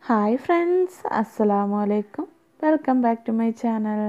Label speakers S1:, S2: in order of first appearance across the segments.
S1: hi friends അസ്സലാമു അലൈക്കും welcome back to my channel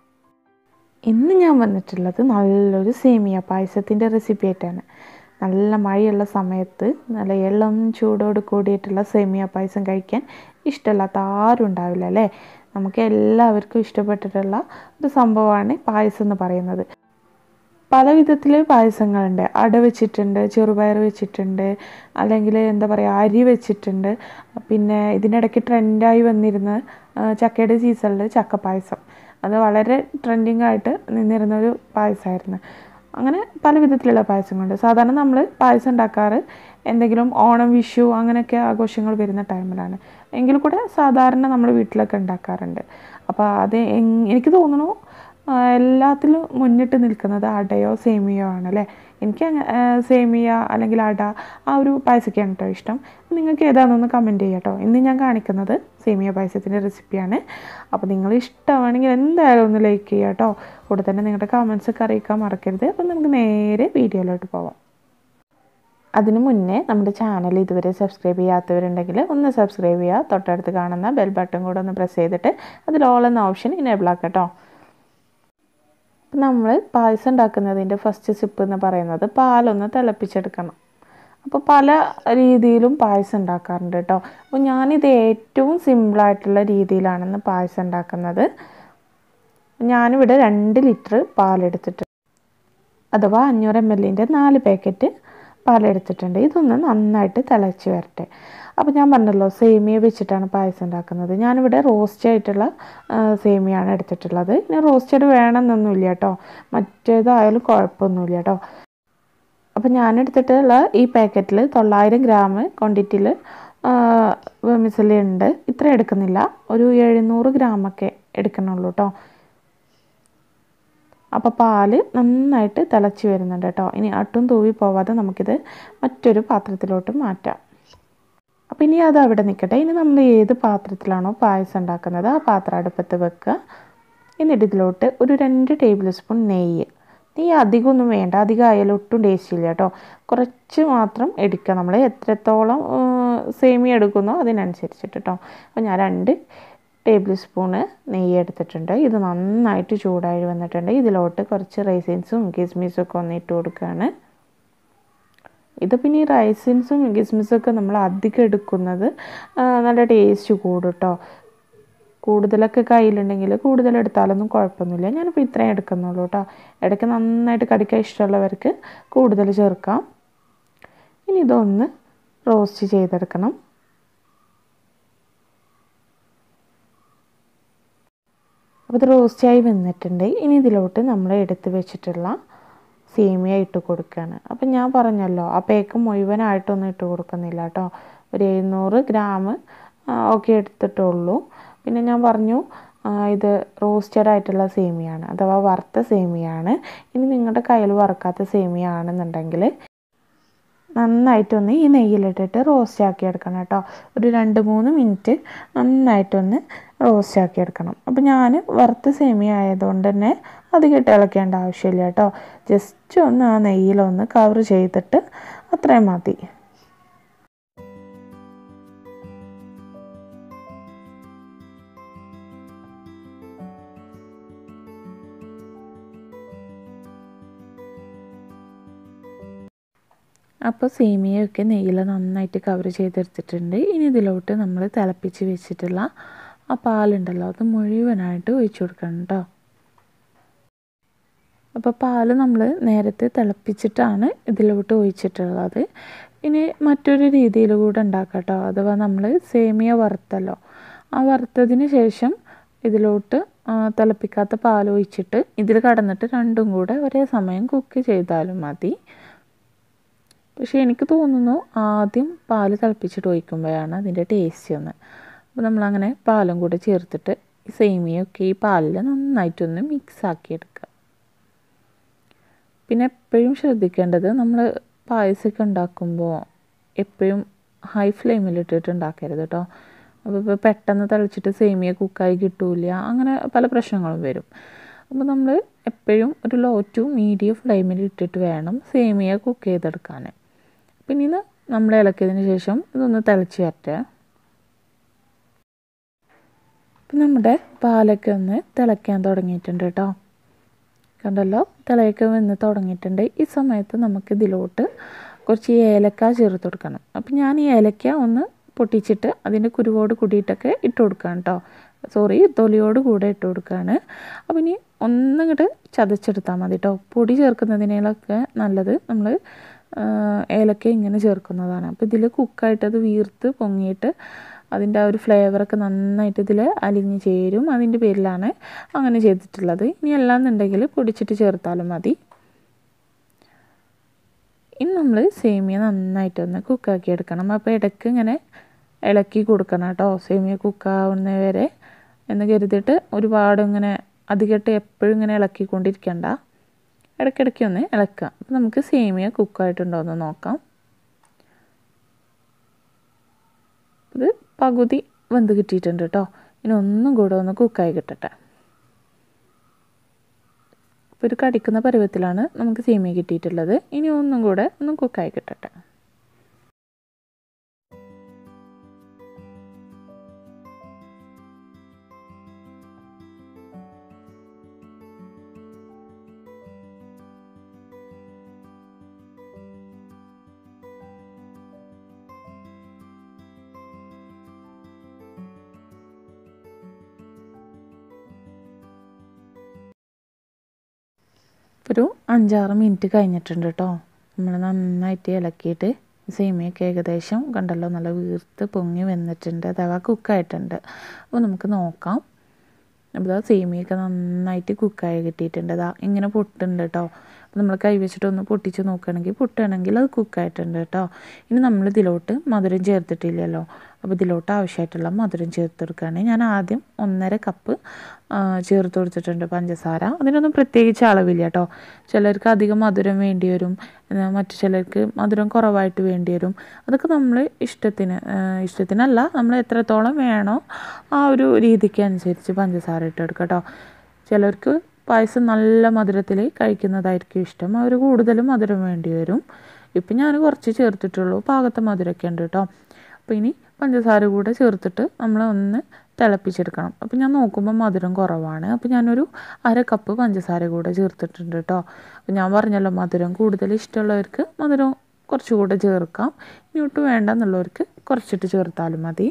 S1: ഇന്ന് ഞാൻ വന്നിട്ടുള്ളത് നല്ലൊരു സേമിയ പായസത്തിൻ്റെ റെസിപ്പി ആയിട്ടാണ് നല്ല മഴയുള്ള സമയത്ത് നല്ല ഇളം ചൂടോട് കൂടിയിട്ടുള്ള സേമിയ പായസം കഴിക്കാൻ ഇഷ്ടമില്ലാത്ത ആരും ഉണ്ടാവില്ല അല്ലേ നമുക്ക് എല്ലാവർക്കും ഇഷ്ടപ്പെട്ടിട്ടുള്ള ഒരു സംഭവമാണ് പായസം എന്ന് പറയുന്നത് പല വിധത്തിൽ പായസങ്ങളുണ്ട് അട വെച്ചിട്ടുണ്ട് ചെറുപയർ വെച്ചിട്ടുണ്ട് അല്ലെങ്കിൽ എന്താ പറയുക അരി വെച്ചിട്ടുണ്ട് പിന്നെ ഇതിനിടയ്ക്ക് ട്രെൻഡായി വന്നിരുന്ന ചക്കയുടെ സീസണിൽ ചക്ക പായസം അത് വളരെ ട്രെൻഡിങ് ആയിട്ട് നിന്നിരുന്ന ഒരു പായസമായിരുന്നു അങ്ങനെ പല വിധത്തിലുള്ള പായസങ്ങളുണ്ട് സാധാരണ നമ്മൾ പായസം ഉണ്ടാക്കാറ് എന്തെങ്കിലും ഓണം വിഷു അങ്ങനെയൊക്കെ ആഘോഷങ്ങൾ വരുന്ന ടൈമിലാണ് എങ്കിൽ കൂടെ സാധാരണ നമ്മൾ വീട്ടിലൊക്കെ ഉണ്ടാക്കാറുണ്ട് അപ്പോൾ അത് എനിക്ക് തോന്നുന്നു എല്ലാത്തിലും മുന്നിട്ട് നിൽക്കുന്നത് അടയോ സേമിയോ ആണ് അല്ലേ എനിക്ക് സേമിയ അല്ലെങ്കിൽ അട ആ ഒരു പായസമൊക്കെയാണ് കേട്ടോ ഇഷ്ടം നിങ്ങൾക്ക് ഏതാണെന്നൊന്ന് കമൻറ്റ് ചെയ്യാം കേട്ടോ ഇന്ന് ഞാൻ കാണിക്കുന്നത് സേമിയ പായസത്തിൻ്റെ റെസിപ്പിയാണ് അപ്പോൾ നിങ്ങൾ ഇഷ്ടമാണെങ്കിൽ എന്തായാലും ഒന്ന് ലൈക്ക് ചെയ്യുക കേട്ടോ കൂടെ തന്നെ നിങ്ങളുടെ കമൻസ് ഒക്കെ അറിയിക്കാൻ മറക്കരുത് അപ്പോൾ നമുക്ക് നേരെ വീഡിയോയിലോട്ട് പോവാം അതിനു മുന്നേ നമ്മുടെ ചാനൽ ഇതുവരെ സബ്സ്ക്രൈബ് ചെയ്യാത്തവരുണ്ടെങ്കിൽ ഒന്ന് സബ്സ്ക്രൈബ് ചെയ്യുക തൊട്ടടുത്ത് കാണുന്ന ബെൽ ബട്ടൺ കൂടെ ഒന്ന് പ്രസ് ചെയ്തിട്ട് അതിൽ ഓൾ എന്ന ഓപ്ഷൻ ഇനേബിൾ ആക്കാം കേട്ടോ നമ്മൾ പായസം ഉണ്ടാക്കുന്നതിൻ്റെ ഫസ്റ്റ് സിപ്പ് എന്ന് പറയുന്നത് പാലൊന്ന് തിളപ്പിച്ചെടുക്കണം അപ്പോൾ പല രീതിയിലും പായസം ഉണ്ടാക്കാറുണ്ട് കേട്ടോ അപ്പോൾ ഞാനിത് ഏറ്റവും സിമ്പിളായിട്ടുള്ള രീതിയിലാണെന്ന് പായസം ഉണ്ടാക്കുന്നത് ഞാനിവിടെ രണ്ട് ലിറ്റർ പാലെടുത്തിട്ടുണ്ട് അഥവാ അഞ്ഞൂറ് എം എല്ലിൻ്റെ നാല് പാക്കറ്റ് പാലെടുത്തിട്ടുണ്ട് ഇതൊന്ന് നന്നായിട്ട് തിളച്ച് വരട്ടെ അപ്പോൾ ഞാൻ പറഞ്ഞല്ലോ സേമിയ വെച്ചിട്ടാണ് പായസം ഉണ്ടാക്കുന്നത് ഞാനിവിടെ റോസ്റ്റ് ആയിട്ടുള്ള സേമിയാണ് എടുത്തിട്ടുള്ളത് ഇനി റോസ്റ്റഡ് വേണമെന്നൊന്നുമില്ല കേട്ടോ മറ്റേതായാലും കുഴപ്പമൊന്നുമില്ല കേട്ടോ അപ്പോൾ ഞാൻ എടുത്തിട്ടുള്ള ഈ പാക്കറ്റിൽ തൊള്ളായിരം ഗ്രാം ക്വാണ്ടിറ്റിയിൽ വെമിസലി ഉണ്ട് ഇത്ര എടുക്കുന്നില്ല ഒരു എഴുന്നൂറ് ഗ്രാമൊക്കെ എടുക്കണുള്ളൂ കേട്ടോ അപ്പോൾ പാല് നന്നായിട്ട് തിളച്ച് വരുന്നുണ്ട് കേട്ടോ ഇനി അട്ടും തൂവി പോവാതെ നമുക്കിത് മറ്റൊരു പാത്രത്തിലോട്ട് മാറ്റാം അപ്പോൾ ഇനി അത് അവിടെ നിൽക്കട്ടെ ഇനി നമ്മൾ ഏത് പാത്രത്തിലാണോ പായസം ഉണ്ടാക്കുന്നത് ആ പാത്രം അടുപ്പത്ത് വെക്കുക എന്നിട്ട് ഇതിലോട്ട് ഒരു രണ്ട് ടേബിൾ സ്പൂൺ നെയ്യ് നെയ്യ് അധികമൊന്നും വേണ്ട അധികം ആയാലും ഒട്ടും ടേസ്റ്റ് ഇല്ല കേട്ടോ കുറച്ച് മാത്രം എടുക്കുക നമ്മൾ എത്രത്തോളം സേമിയ എടുക്കുന്നോ അതിനനുസരിച്ചിട്ട് കേട്ടോ അപ്പോൾ ഞാൻ രണ്ട് ടേബിൾ സ്പൂണ് നെയ്യ് എടുത്തിട്ടുണ്ട് ഇത് നന്നായിട്ട് ചൂടായി വന്നിട്ടുണ്ട് ഇതിലോട്ട് കുറച്ച് റൈസിൻസും കിസ്മിസും ഒക്കെ ഒന്ന് ഇട്ട് കൊടുക്കുകയാണ് ഇത് പിന്നെ ഈ റൈസിൻസും കിസ്മിസും ഒക്കെ നമ്മൾ അധികം എടുക്കുന്നത് നല്ല ടേസ്റ്റ് കൂടും കേട്ടോ കൂടുതലൊക്കെ കയ്യിലുണ്ടെങ്കിൽ കൂടുതൽ എടുത്താലൊന്നും കുഴപ്പമൊന്നുമില്ല ഞാനിപ്പോൾ ഇത്രയും എടുക്കുന്നുള്ളൂ കേട്ടോ ഇടയ്ക്ക് നന്നായിട്ട് കടിക്കാൻ ഇഷ്ടമുള്ളവർക്ക് കൂടുതൽ ചേർക്കാം ഇനി ഇതൊന്ന് റോസ്റ്റ് ചെയ്തെടുക്കണം അപ്പോൾ ഇത് റോസ്റ്റായി വന്നിട്ടുണ്ട് ഇനി ഇതിലോട്ട് നമ്മൾ എടുത്ത് വെച്ചിട്ടുള്ള സേമിയ ഇട്ട് കൊടുക്കുകയാണ് അപ്പം ഞാൻ പറഞ്ഞല്ലോ ആ പേക്ക് മുഴുവനായിട്ടൊന്നും ഇട്ട് കൊടുക്കുന്നില്ല കേട്ടോ ഒരു എഴുന്നൂറ് ഗ്രാം ഒക്കെ എടുത്തിട്ടുള്ളൂ പിന്നെ ഞാൻ പറഞ്ഞു ഇത് റോസ്റ്റഡ് ആയിട്ടുള്ള സേമിയാണ് അഥവാ വറുത്ത സേമിയാണ് ഇനി നിങ്ങളുടെ കയ്യിൽ വറുക്കാത്ത സേമിയ ആണെന്നുണ്ടെങ്കിൽ നന്നായിട്ടൊന്ന് ഈ നെയ്യിലിട്ടിട്ട് റോസ്റ്റ് ആക്കി എടുക്കണം കേട്ടോ ഒരു രണ്ട് മൂന്ന് മിനിറ്റ് നന്നായിട്ടൊന്ന് റോസ്റ്റ് ആക്കി എടുക്കണം അപ്പോൾ ഞാൻ വറുത്ത സേമിയ ആയതുകൊണ്ട് തന്നെ അധികം ഇട്ട് ഇളക്കേണ്ട ആവശ്യമില്ല കേട്ടോ ജസ്റ്റ് ഒന്ന് ആ നെയ്യിലൊന്ന് കവർ ചെയ്തിട്ട് അത്രയും മതി അപ്പോൾ സേമിയയൊക്കെ നെയ്യിൽ നന്നായിട്ട് കവർ ചെയ്തെടുത്തിട്ടുണ്ട് ഇനി ഇതിലോട്ട് നമ്മൾ തിളപ്പിച്ച് വെച്ചിട്ടുള്ള ആ പാലുണ്ടല്ലോ അത് മുഴുവനായിട്ട് ഒഴിച്ചു കൊടുക്കണം കേട്ടോ അപ്പോൾ പാല് നമ്മൾ നേരത്തെ തിളപ്പിച്ചിട്ടാണ് ഇതിലോട്ട് ഒഴിച്ചിട്ടുള്ളത് ഇനി മറ്റൊരു രീതിയിൽ കൂടെ ഉണ്ടാക്കാം കേട്ടോ അഥവാ നമ്മൾ സേമിയ വറുത്തല്ലോ ആ വറുത്തതിന് ശേഷം ഇതിലോട്ട് തിളപ്പിക്കാത്ത പാൽ ഒഴിച്ചിട്ട് ഇതിൽ കടന്നിട്ട് രണ്ടും കൂടെ ഒരേ സമയം കുക്ക് ചെയ്താലും മതി പക്ഷേ എനിക്ക് തോന്നുന്നു ആദ്യം പാല് തിളപ്പിച്ചിട്ട് ഒഴിക്കുമ്പോഴാണ് അതിൻ്റെ ടേസ്റ്റ് ഒന്ന് അപ്പോൾ നമ്മളങ്ങനെ പാലും കൂടെ ചേർത്തിട്ട് ഈ സേമിയൊക്കെ ഈ പാലിൽ നന്നായിട്ടൊന്ന് മിക്സ് ആക്കി എടുക്കുക പിന്നെ എപ്പോഴും ശ്രദ്ധിക്കേണ്ടത് നമ്മൾ പായസമൊക്കെ ഉണ്ടാക്കുമ്പോൾ എപ്പോഴും ഹൈ ഫ്ലെയിമിലിട്ടിട്ട് ഉണ്ടാക്കരുത് കേട്ടോ അപ്പോൾ ഇപ്പോൾ പെട്ടെന്ന് തിളച്ചിട്ട് സേമിയ കുക്കായി കിട്ടൂല അങ്ങനെ പല പ്രശ്നങ്ങളും വരും അപ്പോൾ നമ്മൾ എപ്പോഴും ഒരു ലോ ടു മീഡിയം ഫ്ലെയിമിൽ ഇട്ടിട്ട് വേണം സേമിയ കുക്ക് ചെയ്തെടുക്കാൻ പിന്നെ ഇത് നമ്മൾ ഇളക്കിയതിന് ശേഷം ഇതൊന്ന് തിളച്ച് വരട്ടെ അപ്പം നമ്മുടെ പാലൊക്കെ ഒന്ന് തിളയ്ക്കാൻ തുടങ്ങിയിട്ടുണ്ട് കേട്ടോ കണ്ടല്ലോ തിളയൊക്കെ വന്ന് തുടങ്ങിയിട്ടുണ്ട് ഈ സമയത്ത് നമുക്ക് ഇതിലോട്ട് കുറച്ച് ഏലക്ക ചേർത്ത് കൊടുക്കണം അപ്പം ഞാൻ ഈ ഏലക്ക ഒന്ന് പൊട്ടിച്ചിട്ട് അതിൻ്റെ കുരുവോട് കൂടിയിട്ടൊക്കെ ഇട്ട് കൊടുക്കുകയാണ് കേട്ടോ സോറി തൊലിയോട് കൂടെ ഇട്ട് കൊടുക്കുകയാണ് അപ്പം ഇനി ഒന്നിങ്ങോട്ട് ചതച്ചെടുത്താൽ മതി കേട്ടോ പൊടി ചേർക്കുന്നതിനേലൊക്കെ നല്ലത് നമ്മൾ ഏലക്ക ഇങ്ങനെ ചേർക്കുന്നതാണ് അപ്പോൾ ഇതിൽ കുക്കായിട്ട് അത് വീർത്ത് പൊങ്ങിയിട്ട് അതിൻ്റെ ആ ഒരു ഫ്ലേവറൊക്കെ നന്നായിട്ട് ഇതിൽ അലിഞ്ഞ് ചേരും അതിൻ്റെ പേരിലാണ് അങ്ങനെ ചെയ്തിട്ടുള്ളത് ഇനി അല്ലാന്നുണ്ടെങ്കിൽ പൊടിച്ചിട്ട് ചേർത്താലും മതി ഇനി നമ്മൾ സേമിയ നന്നായിട്ടൊന്ന് കുക്കാക്കി എടുക്കണം അപ്പോൾ ഇടയ്ക്ക് ഇങ്ങനെ ഇളക്കി കൊടുക്കണം കേട്ടോ സേമിയ കുക്കാവുന്ന വരെ എന്ന് കരുതിയിട്ട് ഒരുപാട് ഇങ്ങനെ അധികമായിട്ട് എപ്പോഴും ഇങ്ങനെ ഇളക്കിക്കൊണ്ടിരിക്കണ്ട ഇടയ്ക്കിടയ്ക്ക് ഒന്ന് ഇളക്കാം അപ്പോൾ നമുക്ക് സേമിയ കുക്കായിട്ടുണ്ടോ എന്ന് നോക്കാം ഇത് പകുതി വെന്ത് കിട്ടിയിട്ടുണ്ട് കേട്ടോ ഇനി ഒന്നും കൂടെ ഒന്ന് കുക്കായി കിട്ടട്ടെ ഇപ്പോൾ ഒരു കടിക്കുന്ന പരുവത്തിലാണ് നമുക്ക് സേമിയ കിട്ടിയിട്ടുള്ളത് ഇനി ഒന്നും കൂടെ ഒന്ന് കുക്കായി കിട്ടട്ടെ ഒരു അഞ്ചാറ് മിനിറ്റ് കഴിഞ്ഞിട്ടുണ്ട് കേട്ടോ നമ്മൾ നന്നായിട്ട് ഇളക്കിയിട്ട് സേമിയൊക്കെ ഏകദേശം കണ്ടല്ലോ നല്ല വീർത്ത് പൊങ്ങി വന്നിട്ടുണ്ട് അഥവാ കുക്കായിട്ടുണ്ട് അപ്പോൾ നമുക്ക് നോക്കാം അപ്പോൾ ഇതാ സേമിയൊക്കെ നന്നായിട്ട് കുക്കായി കിട്ടിയിട്ടുണ്ട് അതാ ഇങ്ങനെ പൊട്ടുണ്ട് കേട്ടോ അപ്പോൾ നമ്മൾ കൈ വെച്ചിട്ട് ഒന്ന് പൊട്ടിച്ച് നോക്കുകയാണെങ്കിൽ പൊട്ടുകയാണെങ്കിൽ അത് കുക്കായിട്ടുണ്ട് കേട്ടോ ഇനി നമ്മൾ ഇതിലോട്ട് മധുരം ചേർത്തിട്ടില്ലല്ലോ അപ്പോൾ ഇതിലോട്ട് ആവശ്യമായിട്ടുള്ള മധുരം ചേർത്ത് കൊടുക്കുകയാണ് ഞാൻ ആദ്യം ഒന്നര കപ്പ് ചേർത്ത് കൊടുത്തിട്ടുണ്ട് പഞ്ചസാര അതിനൊന്നും പ്രത്യേകിച്ച് അളവില്ല കേട്ടോ ചിലർക്ക് അധികം മധുരം വേണ്ടി വരും മറ്റു ചിലർക്ക് മധുരം കുറവായിട്ട് വേണ്ടി വരും അതൊക്കെ നമ്മൾ ഇഷ്ടത്തിന് ഇഷ്ടത്തിനല്ല നമ്മൾ എത്രത്തോളം വേണോ ആ ഒരു രീതിക്ക് അനുസരിച്ച് പഞ്ചസാര ഇട്ട് കൊടുക്കുക കേട്ടോ ചിലർക്ക് പായസം നല്ല മധുരത്തിൽ കഴിക്കുന്നതായിരിക്കും ഇഷ്ടം അവർ കൂടുതലും മധുരം വേണ്ടി വരും ഇപ്പം ഞാൻ കുറച്ച് ചേർത്തിട്ടുള്ളൂ പാകത്തെ മധുരമൊക്കെ ഉണ്ട് കേട്ടോ അപ്പോൾ ഇനി പഞ്ചസാര കൂടെ ചേർത്തിട്ട് നമ്മൾ ഒന്ന് തിളപ്പിച്ചെടുക്കണം അപ്പോൾ ഞാൻ നോക്കുമ്പോൾ മധുരം കുറവാണ് അപ്പോൾ ഞാനൊരു അര കപ്പ് പഞ്ചസാര കൂടെ ചേർത്തിട്ടുണ്ട് കേട്ടോ അപ്പോൾ ഞാൻ പറഞ്ഞല്ലോ മധുരം കൂടുതൽ ഇഷ്ടമുള്ളവർക്ക് മധുരം കുറച്ചുകൂടെ ചേർക്കാം ഇനിയൊട്ട് വേണ്ട എന്നുള്ളവർക്ക് കുറച്ചിട്ട് ചേർത്താലും മതി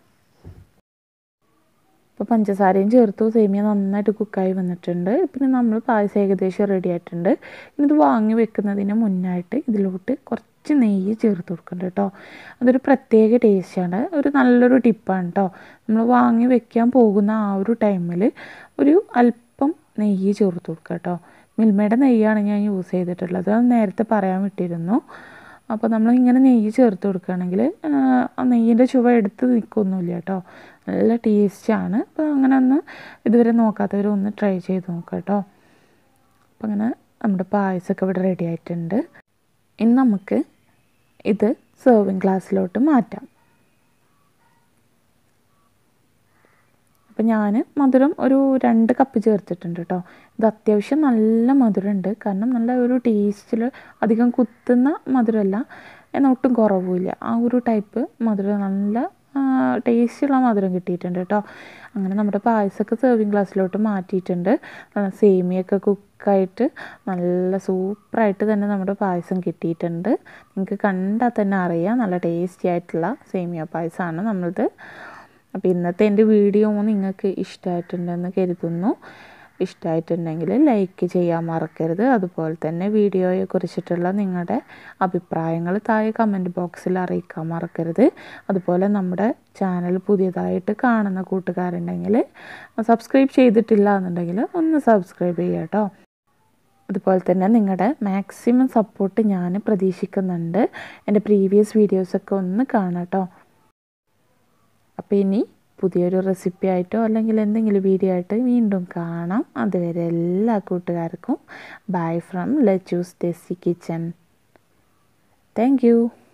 S1: ഇപ്പോൾ പഞ്ചസാരയും ചേർത്തു സേമിയ നന്നായിട്ട് കുക്കായി വന്നിട്ടുണ്ട് പിന്നെ നമ്മൾ പായസം ഏകദേശം റെഡി ആയിട്ടുണ്ട് ഇനി ഇത് വാങ്ങി വെക്കുന്നതിന് മുന്നായിട്ട് ഇതിലോട്ട് കുറച്ച് നെയ്യ് ചേർത്ത് കൊടുക്കുന്നുണ്ട് കേട്ടോ അതൊരു പ്രത്യേക ടേസ്റ്റാണ് ഒരു നല്ലൊരു ടിപ്പാണ് കേട്ടോ നമ്മൾ വാങ്ങി വെക്കാൻ പോകുന്ന ആ ഒരു ടൈമിൽ ഒരു അല്പം നെയ്യ് ചേർത്ത് കൊടുക്കുക കേട്ടോ മിൽമയുടെ നെയ്യാണ് ഞാൻ യൂസ് ചെയ്തിട്ടുള്ളത് അത് നേരത്തെ പറയാൻ വിട്ടിരുന്നു അപ്പോൾ നമ്മൾ ഇങ്ങനെ നെയ്യ് ചേർത്ത് കൊടുക്കുകയാണെങ്കിൽ ആ നെയ്യിൻ്റെ ചുവ എടുത്ത് നിൽക്കൊന്നുമില്ല കേട്ടോ നല്ല ടേസ്റ്റാണ് അപ്പോൾ അങ്ങനെ ഒന്ന് ഇതുവരെ നോക്കാത്തവർ ഒന്ന് ട്രൈ ചെയ്ത് നോക്കാം കേട്ടോ അപ്പോൾ അങ്ങനെ നമ്മുടെ പായസമൊക്കെ ഇവിടെ റെഡി ആയിട്ടുണ്ട് ഇനി നമുക്ക് ഇത് സെർവിങ് ഗ്ലാസ്സിലോട്ട് മാറ്റാം അപ്പം ഞാൻ മധുരം ഒരു രണ്ട് കപ്പ് ചേർത്തിട്ടുണ്ട് കേട്ടോ ഇത് അത്യാവശ്യം നല്ല മധുരമുണ്ട് കാരണം നല്ല ഒരു ടേസ്റ്റിൽ അധികം കുത്തുന്ന മധുരമല്ല എന്നാൽ ഒട്ടും കുറവുമില്ല ആ ഒരു ടൈപ്പ് മധുരം നല്ല ടേസ്റ്റുള്ള മധുരം കിട്ടിയിട്ടുണ്ട് കേട്ടോ അങ്ങനെ നമ്മുടെ പായസമൊക്കെ സെർവിങ് ഗ്ലാസ്സിലോട്ട് മാറ്റിയിട്ടുണ്ട് സേമിയൊക്കെ കുക്കായിട്ട് നല്ല സൂപ്പറായിട്ട് തന്നെ നമ്മുടെ പായസം കിട്ടിയിട്ടുണ്ട് നിങ്ങൾക്ക് കണ്ടാൽ തന്നെ അറിയാം നല്ല ടേസ്റ്റി ആയിട്ടുള്ള സേമിയ പായസമാണ് നമ്മളത് അപ്പോൾ ഇന്നത്തെ എൻ്റെ വീഡിയോ നിങ്ങൾക്ക് ഇഷ്ടമായിട്ടുണ്ടെന്ന് കരുതുന്നു ഇഷ്ടമായിട്ടുണ്ടെങ്കിൽ ലൈക്ക് ചെയ്യാൻ മറക്കരുത് അതുപോലെ തന്നെ വീഡിയോയെ കുറിച്ചിട്ടുള്ള നിങ്ങളുടെ അഭിപ്രായങ്ങൾ താഴെ കമൻറ്റ് ബോക്സിൽ അറിയിക്കാൻ മറക്കരുത് അതുപോലെ നമ്മുടെ ചാനൽ പുതിയതായിട്ട് കാണുന്ന കൂട്ടുകാരുണ്ടെങ്കിൽ സബ്സ്ക്രൈബ് ചെയ്തിട്ടില്ല എന്നുണ്ടെങ്കിൽ ഒന്ന് സബ്സ്ക്രൈബ് ചെയ്യുക കേട്ടോ അതുപോലെ തന്നെ നിങ്ങളുടെ മാക്സിമം സപ്പോർട്ട് ഞാൻ പ്രതീക്ഷിക്കുന്നുണ്ട് എൻ്റെ പ്രീവിയസ് വീഡിയോസൊക്കെ ഒന്ന് കാണാം കേട്ടോ അപ്പോൾ ഇനി പുതിയൊരു റെസിപ്പി ആയിട്ടോ അല്ലെങ്കിൽ എന്തെങ്കിലും വീഡിയോ ആയിട്ട് വീണ്ടും കാണാം അതുവരെ എല്ലാ കൂട്ടുകാർക്കും bye from Lachus desi kitchen thank U